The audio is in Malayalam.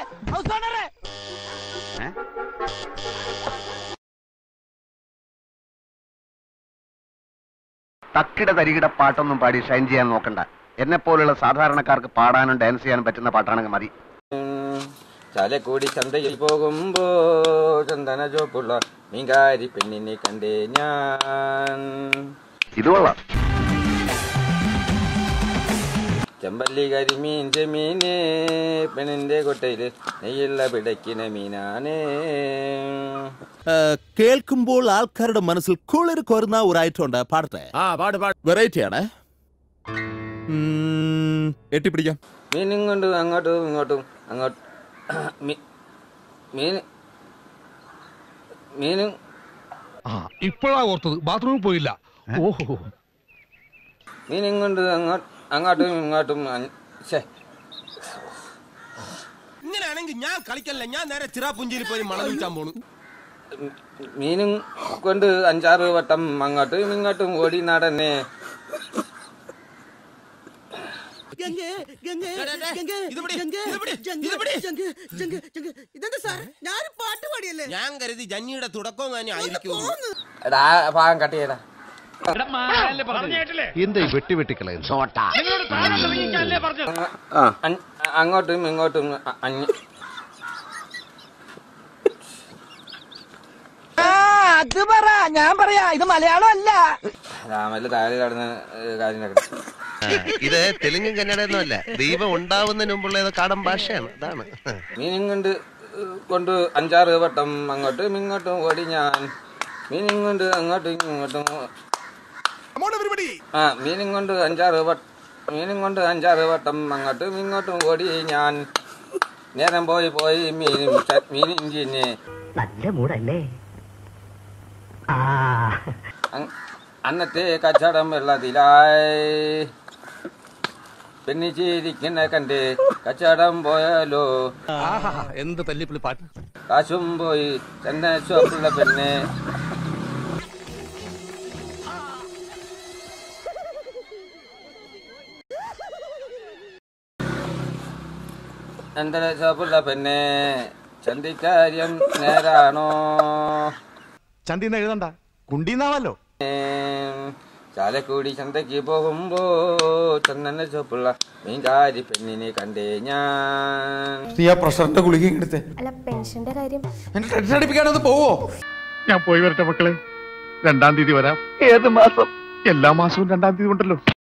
തക്കിട തരികിട പാട്ടൊന്നും പാടി ഷൈൻ ചെയ്യാൻ നോക്കണ്ട എന്നെ പോലുള്ള സാധാരണക്കാർക്ക് പാടാനും ഡാൻസ് ചെയ്യാനും പറ്റുന്ന പാട്ടാണെങ്കിൽ മതി ചാലക്കുടി ചന്തയിൽ പോകുമ്പോ ചന്ദന ചോപ്പുള്ള മീൻകാരി പെണ്ണിനെ കണ്ടേ ഞാൻ ഇത് കൊള്ളാം ചെമ്പല്ലി കരിമീൻ ചെമീന് പെണ്ണിന്റെ കൊട്ടയില് നെയ്യുള്ള പിടയ്ക്കുന്ന മീനാണ് കേൾക്കുമ്പോൾ ആൾക്കാരുടെ മനസ്സിൽ കുളിർ കോരുന്ന ഒരു ഐറ്റം ഉണ്ട് പാടട്ടെ ആ പാട് പാട് വെറൈറ്റി ആണ് എട്ടിപ്പിടിക്കാം മീനും കൊണ്ട് അങ്ങോട്ടും ഇങ്ങോട്ടും അങ്ങോട്ട് മീ- മീൻ മീനും ഇപ്പോഴാ ഓർത്തത് ബാത്റൂമിൽ പോയില്ല ഓഹോ മീനും കൊണ്ട് അങ്ങോട്ട് അങ്ങോട്ടും ഇങ്ങോട്ടും അ- ശ്ശേ. ഇങ്ങനെയാണെങ്കിൽ ഞാൻ കളിക്കല്ല ഞാൻ നേരെ ചിറാപുഞ്ചിയിൽ പോയി മണം വിൽക്കാൻ പോണു മീനും കൊണ്ട് അഞ്ചാറ് വട്ടം അങ്ങോട്ടും ഇങ്ങോട്ടും ഓടി നടന്നേ ഇതെന്താ സാർ ഞാനൊരു പാട്ട് പാടിയല്ലേ ഞാൻ കരുതി ജന്നിയുടെ തുടക്കം തന്നെ ആയിരിക്കും എടാ ആ ഭാഗം കട്ട് ചെയ്യടാ എന്താ വെട്ടി വെട്ടിക്കളയും ആ, അൻ- അങ്ങോട്ടും ഇങ്ങോട്ടും അ- അഞ്ഞ് അത് പറ ഞാൻ പറയാ ഇത് മലയാളം അല്ല രാമല്ല താഴെ കടന്ന കാര്യം നടക്കട്ടെ. ഇത് തെലുങ്കും കന്നഡയൊന്നും അല്ല ദൈവം ഉണ്ടാവുന്നതിന് മുമ്പുള്ള ഏതോ കാടൻ ഭാഷയാണ് അതാണ് മീനും കൊണ്ട് കൊണ്ട് അഞ്ചാറ് വട്ടം അങ്ങോട്ടും ഇങ്ങോട്ടും ഓടി ഞാൻ മീനും കൊണ്ട് അങ്ങോട്ടും ഇങ്ങോട്ടും ആ മീനും കൊണ്ട് അഞ്ചാറ് വട്ടം മീനും കൊണ്ട് അഞ്ചാറ് വട്ടം അങ്ങോട്ടും ഇങ്ങോട്ടും ഓടി ഞാൻ നേരം പോയി പോയി മീനും ച- മീനും ചിന്നെ നല്ല മൂടല്ലേ ആ അങ്- അന്നത്തെ കച്ചവടം വെള്ളത്തിലായി പെണ്ണിച്ചിരിക്കുന്ന കണ്ട് കച്ചവടം പോയാലോ എന്ത് തല്ലിപ്പുള്ളി പാട്ട് കാശും പോയി ചെന്ന ഷോപ്പുള്ള പെണ്ണ് ചന്ദന ഷോപ്പുള്ള പെണ്ണ് ചന്തിക്കാര്യം നേരാണോ ചന്തിന്ന് എഴുതണ്ട കുണ്ടീന്നാവല്ലോ ഏം, ചാലക്കുടി ചന്തയ്ക്ക് പോകുമ്പോ ചന്ദന ഷോപ്പുള്ള മീൻകാരി പെണ്ണിനെ കണ്ടേ ഞാൻ നീ ആ പ്രഷറിന്റെ ഗുളിക എടുത്തേ അല്ല പെൻഷന്റെ കാര്യം എന്നെ ടെൻഷൻ അടിപ്പിക്കാനൊന്ന് പോവോ ഞാൻ പോയി വരട്ടെ മക്കളെ രണ്ടാം തീയതി വരാം ഏത് മാസം എല്ലാ മാസവും രണ്ടാം തീയതി ഉണ്ടല്ലോ